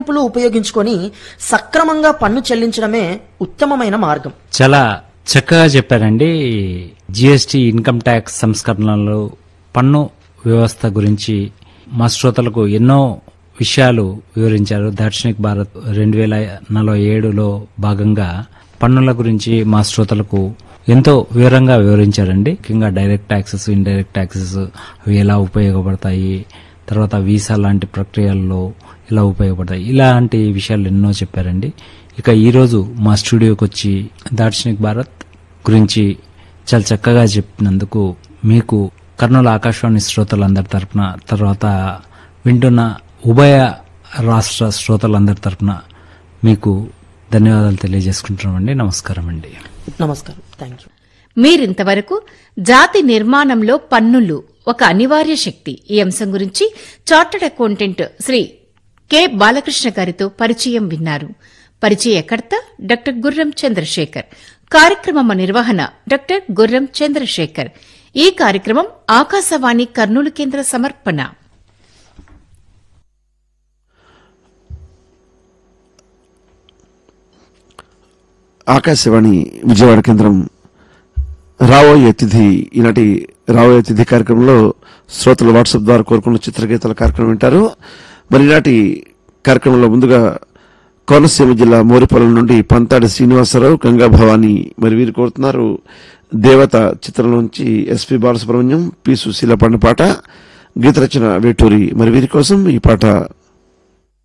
మినహాయింపులు ఉపయోగించుకొని సక్రమంగా పన్ను చెల్లించడమే ఉత్తమమైన మార్గం చాలా చక్కగా చెప్పారండి జిఎస్టి ఇన్కమ్ ట్యాక్స్ సంస్కరణలు పన్ను వ్యవస్థ గురించి మా శ్రోతలకు ఎన్నో విషయాలు వివరించారు దార్శనిక్ భారత్ రెండు వేల నలభై ఏడులో భాగంగా పన్నుల గురించి మా శ్రోతలకు ఎంతో వివరంగా వివరించారండి ముఖ్యంగా డైరెక్ట్ ట్యాక్సెస్ ఇండైరెక్ట్ ట్యాక్సెస్ అవి ఎలా ఉపయోగపడతాయి తర్వాత వీసా లాంటి ప్రక్రియల్లో ఎలా ఉపయోగపడతాయి ఇలాంటి విషయాలు ఎన్నో చెప్పారండి ఇక ఈరోజు మా స్టూడియోకి వచ్చి దార్శనిక్ భారత్ గురించి చాలా చక్కగా చెప్పినందుకు మీకు కర్నూలు ఆకాశవాణి శ్రోతలందరి తరపున తర్వాత వింటున్న ఉభయ రాష్ట్ర శ్రోతలందరి తరపున మీకు ధన్యవాదాలు తెలియజేసుకుంటున్నామండి నమస్కారం అండి నమస్కారం థ్యాంక్ యూ మీరింతవరకు జాతి నిర్మాణంలో పన్నులు ఒక అనివార్య శక్తి ఈ అంశం గురించి chartered accountant Shri K Balakrishna గారితో పరిచయం విన్నారు పరిచయకర్త డాక్టర్ గుర్రం చంద్రశేఖర్ కార్యక్రమం నిర్వహణ డాక్టర్ గుర్రం చంద్రశేఖర్ ఈ కార్యక్రమం ఆకాశవాణి కర్నూలు కేంద్ర సమర్పణ ఆకాశవాణి విజయవాడ కేంద్రం రాబోయే తిథి ఈనాటి రాబోయే తిథి కార్యక్రమంలో శ్రోతలు వాట్సాప్ ద్వారా కోరుకున్న చిత్రగీతాల కార్యక్రమం వింటారు మరి ఈనాటి కార్యక్రమంలో ముందుగా కోనసీమ జిల్లా మోరిపొలం నుండి పంతాడి శ్రీనివాసరావు గంగా భవాని మరి వీరు కోరుతున్నారు దేవత చిత్రం నుంచి ఎస్పి బాలసుబ్రహ్మణ్యం పి సుశీల పాడిన పాట గీత రచన వేటూరి మరి వీరి కోసం ఈ పాట